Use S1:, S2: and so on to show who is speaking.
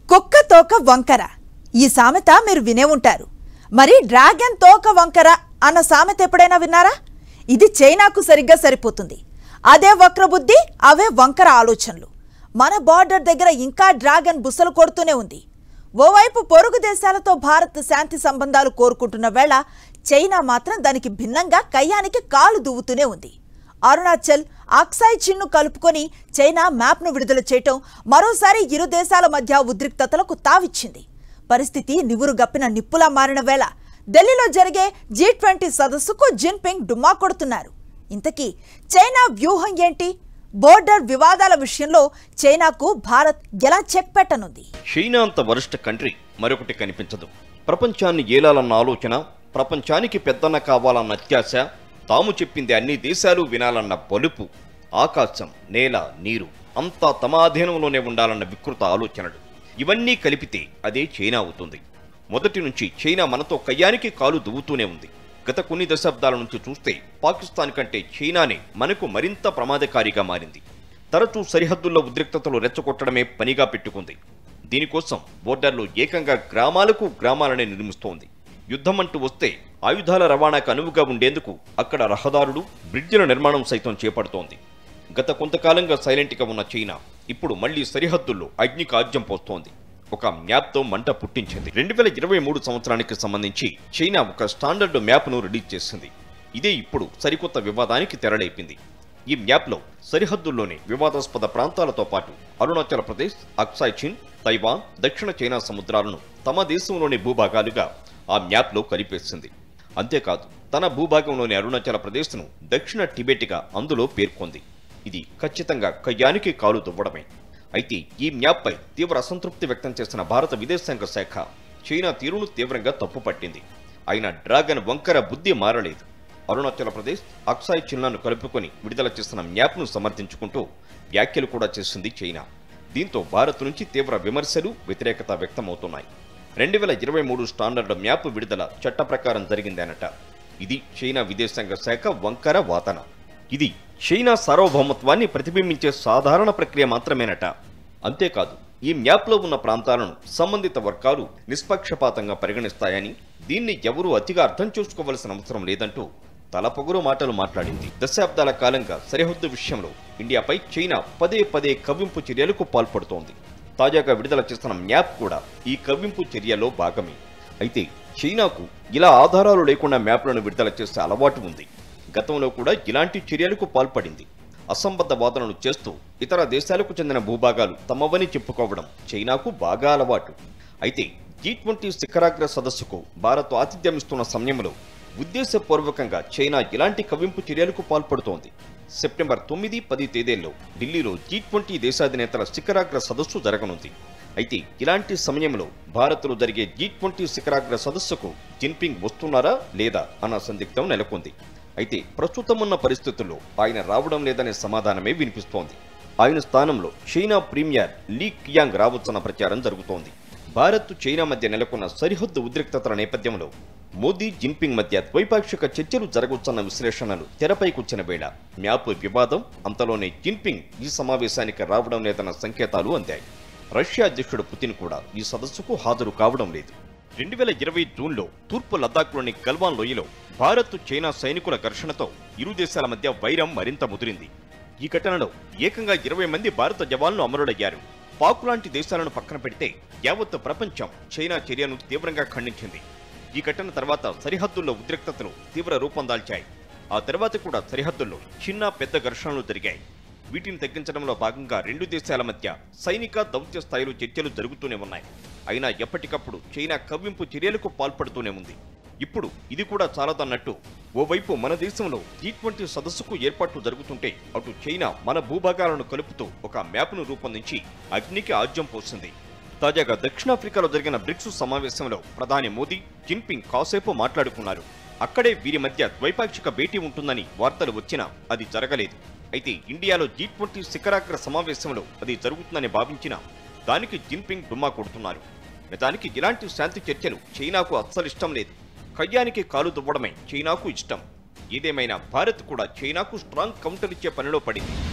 S1: కుక్క తోక వంకర ఈ సామెత మీరు వినే ఉంటారు మరి డ్రాగన్ తోక వంకర అన్న సామెత ఎప్పుడైనా విన్నారా ఇది చైనాకు సరిగ్గా సరిపోతుంది అదే వక్రబుద్ధి అవే వంకర ఆలోచనలు మన బార్డర్ దగ్గర ఇంకా డ్రాగన్ బుసలు కొడుతూనే ఉంది ఓవైపు పొరుగు దేశాలతో భారత్ శాంతి సంబంధాలు కోరుకుంటున్న వేళ చైనా మాత్రం దానికి భిన్నంగా కయ్యానికి కాలు దువ్వుతూనే ఉంది అరుణాచల్ అక్సాయ్ చిన్ను కలుపుకొని చైనా మ్యాప్ను విడుదల చేయటం మరోసారి ఇరు దేశాల మధ్య ఉద్రిక్తతలకు తావిచ్చింది పరిస్థితి నివురు గప్పిన నిప్పులా మారిన వేళ ఢిల్లీలో జరిగే జీ ట్వంటీ సదస్సుకు జిన్పింగ్ డుమ్మా కొడుతున్నారు ఇంతకీ చైనా వ్యూహం ఏంటి బోర్డర్ వివాదాల విషయంలో చైనాకు భారత్ ఎలా చెక్ పెట్టనుంది
S2: చైనా అంత వరిష్ట కంట్రీ మరొకటి కనిపించదు ప్రపంచాన్ని ఏలాలన్న ఆలోచన ప్రపంచానికి పెద్దన్న కావాలన్న అత్యాశ తాము చెప్పింది అన్ని దేశాలు వినాలన్న పలుపు ఆకాశం నేల నీరు అంతా తమ ఆధీనంలోనే ఉండాలన్న వికృత ఆలోచనలు ఇవన్నీ కలిపితే అదే చైనా అవుతుంది మొదటి నుంచి చైనా మనతో కయ్యానికి కాలు దువ్వుతూనే ఉంది గత కొన్ని దశాబ్దాల నుంచి చూస్తే పాకిస్తాన్ కంటే చైనానే మనకు మరింత ప్రమాదకారిగా మారింది తరచూ సరిహద్దుల్లో ఉద్రిక్తతలు రెచ్చగొట్టడమే పనిగా పెట్టుకుంది దీనికోసం బోర్డర్లో ఏకంగా గ్రామాలకు గ్రామాలనే నిర్మిస్తోంది యుద్ధం అంటూ వస్తే ఆయుధాల రవాణాకు అనువుగా ఉండేందుకు అక్కడ రహదారులు బ్రిడ్జిల నిర్మాణం సైతం చేపడుతోంది గత కొంతకాలంగా సైలెంట్గా ఉన్న చైనా ఇప్పుడు మళ్లీ సరిహద్దుల్లో అగ్ని కాజ్యం పోస్తోంది ఒక మ్యాప్తో మంట పుట్టించింది రెండు వేల ఇరవై మూడు సంవత్సరానికి సంబంధించి చైనా ఒక స్టాండర్డ్ మ్యాప్ను రిలీజ్ చేసింది ఇదే ఇప్పుడు సరికొత్త వివాదానికి తెరలేపింది ఈ మ్యాప్లో సరిహద్దుల్లోని వివాదాస్పద ప్రాంతాలతో పాటు అరుణాచల్ ప్రదేశ్ అక్సాయ్ చిన్ తైవాన్ దక్షిణ చైనా సముద్రాలను తమ దేశంలోని భూభాగాలుగా ఆ మ్యాప్లో కలిపేసింది అంతేకాదు తన భూభాగంలోని అరుణాచల్ ప్రదేశ్ను దక్షిణ టిబెట్గా అందులో పేర్కొంది ఇది ఖచ్చితంగా కయ్యానికి కాలు దువ్వడమే అయితే ఈ మ్యాప్పై తీవ్ర అసంతృప్తి వ్యక్తం చేసిన భారత విదేశాంగ శాఖ చైనా తీరును తీవ్రంగా తప్పుపట్టింది అయినా డ్రాగన్ వంకర బుద్ధి మారలేదు అరుణాచల్ ప్రదేశ్ అక్సాయ్ చిన్నాను కలుపుకొని విడుదల చేసిన మ్యాప్ను సమర్థించుకుంటూ వ్యాఖ్యలు కూడా చేసింది చైనా దీంతో భారత్ నుంచి తీవ్ర విమర్శలు వ్యతిరేకత వ్యక్తమవుతున్నాయి రెండు వేల ఇరవై మూడు స్టాండర్డ్ మ్యాప్ విడుదల చట్ట ప్రకారం జరిగిందనట ఇది చైనా విదేశాంగ శాఖ వంకర వాదన ఇది చైనా సార్వభౌమత్వాన్ని ప్రతిబింబించే సాధారణ ప్రక్రియ మాత్రమేనట అంతేకాదు ఈ మ్యాప్లో ఉన్న ప్రాంతాలను సంబంధిత వర్గాలు నిష్పక్షపాతంగా పరిగణిస్తాయని దీన్ని ఎవరూ అతిగా అర్థం చేసుకోవలసిన అవసరం లేదంటూ తలపొగురు మాటలు మాట్లాడింది దశాబ్దాల కాలంగా సరిహద్దు విషయంలో ఇండియాపై చైనా పదే పదే కవ్వింపు చర్యలకు పాల్పడుతోంది తాజాగా విడుదల చేస్తున్న మ్యాప్ కూడా ఈ కవ్వింపు చర్యలో భాగమే అయితే చైనాకు ఇలా ఆధారాలు లేకుండా మ్యాప్లను విడుదల చేసే అలవాటు ఉంది గతంలో కూడా ఇలాంటి చర్యలకు పాల్పడింది అసంబద్ధ వాదనలు చేస్తూ ఇతర దేశాలకు చెందిన భూభాగాలు తమవని చెప్పుకోవడం చైనాకు బాగా అలవాటు అయితే జీ ట్వంటీ శిఖరాగ్ర సదస్సుకు భారత్ ఆతిథ్యమిస్తున్న సమయంలో ఉద్దేశపూర్వకంగా చైనా ఇలాంటి కవింపు చర్యలకు పాల్పడుతోంది సెప్టెంబర్ తొమ్మిది పది తేదీల్లో ఢిల్లీలో జీ ట్వంటీ దేశాధినేతల శిఖరాగ్ర సదస్సు జరగనుంది అయితే ఇలాంటి సమయంలో భారత్లో జరిగే జీ ట్వంటీ శిఖరాగ్ర సదస్సుకు జిన్పింగ్ వస్తున్నారా లేదా అన్న సందిగ్ధం నెలకొంది అయితే ప్రస్తుతం ఉన్న పరిస్థితుల్లో ఆయన రావడం లేదనే సమాధానమే వినిపిస్తోంది ఆయన స్థానంలో చైనా ప్రీమియర్ లీ కియాంగ్ రావచ్చన్న ప్రచారం జరుగుతోంది భారత్ చైనా మధ్య నెలకొన్న సరిహద్దు ఉద్రిక్తతల నేపథ్యంలో మోదీ జిన్పింగ్ మధ్య ద్వైపాక్షిక చర్చలు జరగవచ్చన్న విశ్లేషణలు తెరపైకొచ్చిన వేళ మ్యాప్ వివాదం అంతలోనే జిన్పింగ్ ఈ సమావేశానికి రావడం లేదన్న సంకేతాలు అందాయి రష్యా అధ్యక్షుడు పుతిన్ కూడా ఈ సదస్సుకు హాజరు కావడం లేదు రెండు వేల ఇరవై జూన్లో తూర్పు లద్దాఖ్లోని గల్వాన్ లోయలో భారత్ చైనా సైనికుల ఘర్షణతో ఇరు దేశాల మధ్య వైరం మరింత ముదిరింది ఈ ఘటనలో ఏకంగా ఇరవై మంది భారత జవాన్లు అమరులయ్యారు పాక్ లాంటి దేశాలను పక్కన పెడితే యావత్ ప్రపంచం చైనా చర్యను తీవ్రంగా ఖండించింది ఈ ఘటన తర్వాత సరిహద్దుల్లో ఉద్రిక్తతలు తీవ్ర రూపం దాల్చాయి ఆ తర్వాత కూడా సరిహద్దుల్లో చిన్న పెద్ద ఘర్షణలు జరిగాయి వీటిని తగ్గించడంలో భాగంగా రెండు దేశాల మధ్య సైనిక దౌత్య స్థాయిలో చర్చలు జరుగుతూనే ఉన్నాయి అయినా ఎప్పటికప్పుడు చైనా కవ్వింపు చర్యలకు పాల్పడుతూనే ఉంది ఇప్పుడు ఇది కూడా చాలదన్నట్టు ఓవైపు మన దేశంలో జీ ట్వంటీ సదస్సుకు ఏర్పాట్లు జరుగుతుంటే అటు చైనా మన భూభాగాలను కలుపుతూ ఒక మ్యాప్ను రూపొందించి అగ్నికి ఆజ్యం పోసింది తాజాగా దక్షిణాఫ్రికాలో జరిగిన బ్రిక్స్ సమావేశంలో ప్రధాని మోదీ జిన్పింగ్ కాసేపు మాట్లాడుకున్నారు అక్కడే వీరి మధ్య ద్వైపాక్షిక భేటీ ఉంటుందని వార్తలు వచ్చినా అది జరగలేదు అయితే ఇండియాలో జీ ట్వంటీ శిఖరాగ్ర సమావేశంలో అది జరుగుతుందని భావించినా దానికి జిన్పింగ్ డుమ్మా కొడుతున్నారు నిజానికి ఇలాంటి శాంతి చర్చలు చైనాకు అస్సలు ఇష్టం లేదు కయ్యానికి కాలు దువ్వడమే చైనాకు ఇష్టం ఏదేమైనా భారత్ కూడా చైనాకు స్ట్రాంగ్ కౌంటర్ ఇచ్చే పనిలో పడింది